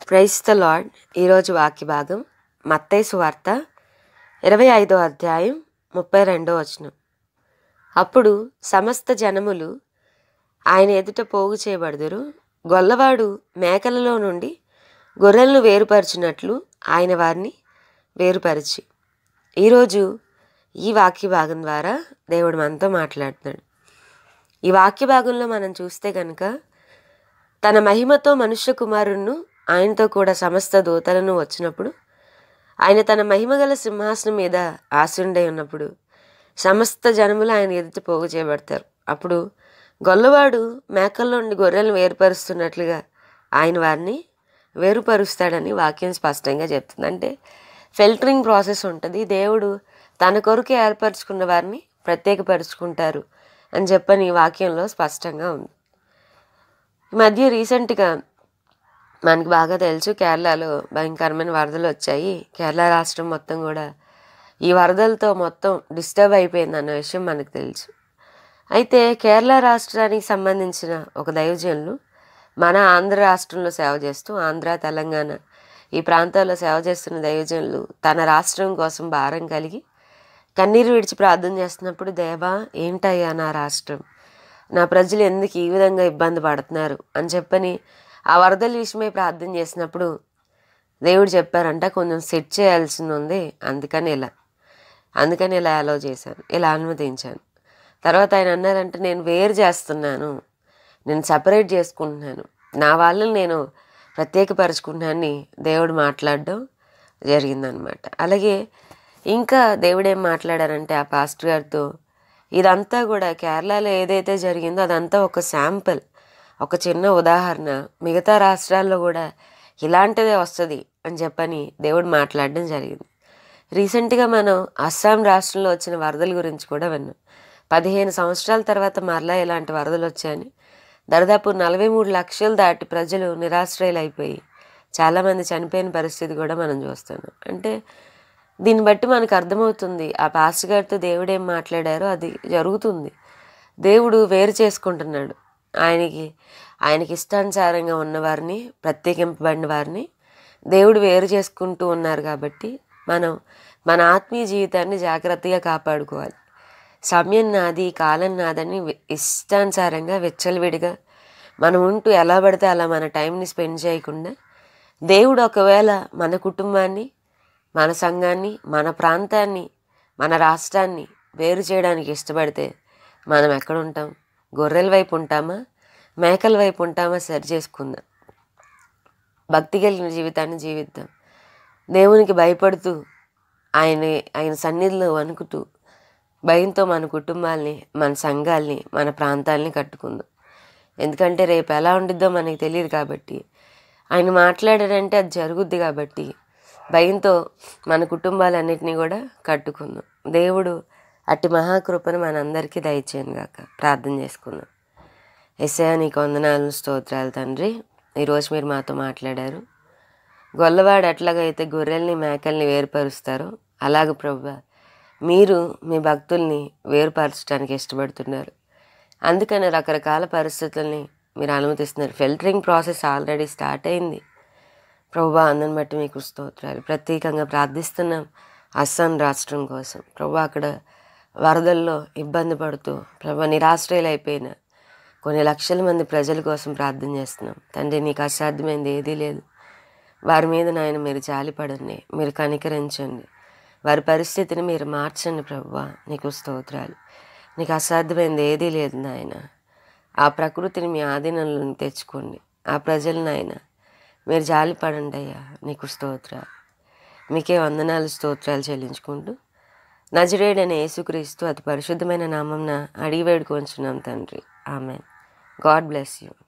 price the lord ఈరోజు వాక్య భాగం మత్తయి సువార్త ఇరవై ఐదో అధ్యాయం ముప్పై రెండో వచనం అప్పుడు సమస్త జనములు ఆయన ఎదుట పోగు చేయబడుదురు గొల్లవాడు మేకలలో నుండి గొర్రెలను వేరుపరిచినట్లు ఆయన వారిని వేరుపరిచి ఈరోజు ఈ వాక్య భాగం ద్వారా దేవుడు మనతో మాట్లాడుతున్నాడు ఈ వాక్య భాగంలో మనం చూస్తే కనుక తన మహిమతో మనుష్య కుమారుణ్ణు ఆయనతో కూడా సమస్త దూతలను వచ్చినప్పుడు ఆయన తన మహిమగల సింహాసనం మీద ఆశుండై ఉన్నప్పుడు సమస్త జనములు ఆయన ఎదుట పోగు చేయబడతారు అప్పుడు గొల్లవాడు మేకల నుండి గొర్రెలను వేరుపరుస్తున్నట్లుగా ఆయన వారిని వేరుపరుస్తాడని వాక్యం స్పష్టంగా చెప్తుంది అంటే ఫిల్టరింగ్ ప్రాసెస్ ఉంటుంది దేవుడు తన కొరకు ఏర్పరచుకున్న వారిని ప్రత్యేకపరుచుకుంటారు అని చెప్పని ఈ వాక్యంలో స్పష్టంగా ఉంది ఈ మధ్య రీసెంట్గా మనకి బాగా తెలుసు కేరళలో భయంకరమైన వరదలు వచ్చాయి కేరళ రాష్ట్రం మొత్తం కూడా ఈ వరదలతో మొత్తం డిస్టర్బ్ అయిపోయింది అన్న విషయం మనకు తెలుసు అయితే కేరళ రాష్ట్రానికి సంబంధించిన ఒక దైవజనులు మన ఆంధ్ర రాష్ట్రంలో సేవ చేస్తూ ఆంధ్ర తెలంగాణ ఈ ప్రాంతాల్లో సేవ చేస్తున్న దైవజనులు తన రాష్ట్రం కోసం భారం కలిగి కన్నీరు విడిచి ప్రార్థన చేస్తున్నప్పుడు దేవా ఏంటయ్యా నా రాష్ట్రం నా ప్రజలు ఎందుకు ఈ విధంగా ఇబ్బంది పడుతున్నారు అని చెప్పని ఆ వరదల విషయమై ప్రార్థన చేసినప్పుడు దేవుడు చెప్పారంట కొంచెం సెట్ చేయాల్సింది ఉంది అందుకని ఇలా అందుకని ఇలా అలో చేశాను ఇలా అనుమతించాను తర్వాత ఆయన అన్నారంటే నేను వేరు చేస్తున్నాను నేను సపరేట్ చేసుకుంటున్నాను నా వాళ్ళని నేను ప్రత్యేకపరచుకుంటున్నానని దేవుడు మాట్లాడడం జరిగిందనమాట అలాగే ఇంకా దేవుడు ఏం మాట్లాడారంటే ఆ పాస్టర్ గారితో ఇదంతా కూడా కేరళలో ఏదైతే జరిగిందో అదంతా ఒక శాంపుల్ ఒక చిన్న ఉదాహరణ మిగతా రాష్ట్రాల్లో కూడా ఇలాంటిదే వస్తుంది అని చెప్పని దేవుడు మాట్లాడడం జరిగింది రీసెంట్గా మనం అస్సాం రాష్ట్రంలో వచ్చిన వరదల గురించి కూడా విన్నాం పదిహేను సంవత్సరాల తర్వాత మరలా ఇలాంటి వరదలు వచ్చాయని దాదాపు నలభై మూడు లక్షలు దాటి ప్రజలు నిరాశ్రయులు అయిపోయి చాలామంది చనిపోయిన పరిస్థితి కూడా మనం చూస్తున్నాం అంటే దీన్ని బట్టి మనకు అర్థమవుతుంది ఆ పాస్టర్ గారితో దేవుడు ఏం మాట్లాడారో అది జరుగుతుంది దేవుడు వేరు చేసుకుంటున్నాడు ఆయనకి ఆయనకి ఇష్టానుసారంగా ఉన్నవారిని ప్రత్యేకింపబడిన వారిని దేవుడు వేరు చేసుకుంటూ ఉన్నారు కాబట్టి మనం మన ఆత్మీయ జీవితాన్ని జాగ్రత్తగా కాపాడుకోవాలి సమయం నాది కాలం నాదని ఇష్టానుసారంగా వెచ్చలవిడిగా మనం ఉంటూ ఎలా పడితే అలా మన టైంని స్పెండ్ చేయకుండా దేవుడు ఒకవేళ మన కుటుంబాన్ని మన సంఘాన్ని మన ప్రాంతాన్ని మన రాష్ట్రాన్ని వేరు చేయడానికి ఇష్టపడితే మనం ఎక్కడ ఉంటాం గొర్రెల వైపు ఉంటామా మేకల వైపు ఉంటామా సరి చేసుకుందాం భక్తి కలిగిన జీవితాన్ని జీవిద్దాం దేవునికి భయపడుతూ ఆయన ఆయన సన్నిధిలో వణుకుతూ భయంతో మన కుటుంబాల్ని మన సంఘాల్ని మన ప్రాంతాల్ని కట్టుకుందాం ఎందుకంటే రేపు ఎలా ఉండిద్దో మనకి తెలియదు కాబట్టి ఆయన మాట్లాడాడంటే అది జరుగుద్ది కాబట్టి భయంతో మన కుటుంబాలన్నిటినీ కూడా కట్టుకుందాం దేవుడు అట్టి మహాకృపను మనందరికీ దయచేయను గాక ప్రార్థన చేసుకుందాం ఎస్ఐ నీకు వందనాలు స్తోత్రాలు తండ్రి ఈరోజు మీరు మాతో మాట్లాడారు గొల్లవాడు ఎట్లాగైతే గొర్రెల్ని మేకల్ని వేరుపరుస్తారో అలాగ ప్రభు మీరు మీ భక్తుల్ని వేరుపరచడానికి ఇష్టపడుతున్నారు అందుకని రకరకాల పరిస్థితుల్ని మీరు అనుమతిస్తున్నారు ఫిల్టరింగ్ ప్రాసెస్ ఆల్రెడీ స్టార్ట్ అయింది ప్రభు అందరిని బట్టి మీకు స్తోత్రాలు ప్రత్యేకంగా ప్రార్థిస్తున్నాం అస్సాం రాష్ట్రం కోసం ప్రభు అక్కడ వరదల్లో ఇబ్బంది పడుతూ ప్రభు నిరాశ్రయులు అయిపోయిన కొన్ని లక్షల మంది ప్రజల కోసం ప్రార్థన చేస్తున్నాం తండ్రి నీకు అసాధ్యమైంది ఏదీ లేదు వారి మీద నాయన మీరు జాలిపడండి మీరు కనికరించండి వారి పరిస్థితిని మీరు మార్చండి ప్రభు నీకు స్తోత్రాలు నీకు అసాధ్యమైంది ఏదీ లేదు నాయన ఆ ప్రకృతిని మీ ఆధీనంలో తెచ్చుకోండి ఆ ప్రజలను ఆయన మీరు జాలిపడండి అయ్యా నీకు స్తోత్రాలు మీకే వందనాలు స్తోత్రాలు చెల్లించుకుంటూ నజరేడని యేసుక్రీస్తు అతి పరిశుద్ధమైన నామంన అడిగి వేడుకొంచున్నాం తండ్రి ఆమె గాడ్ బ్లెస్ యూ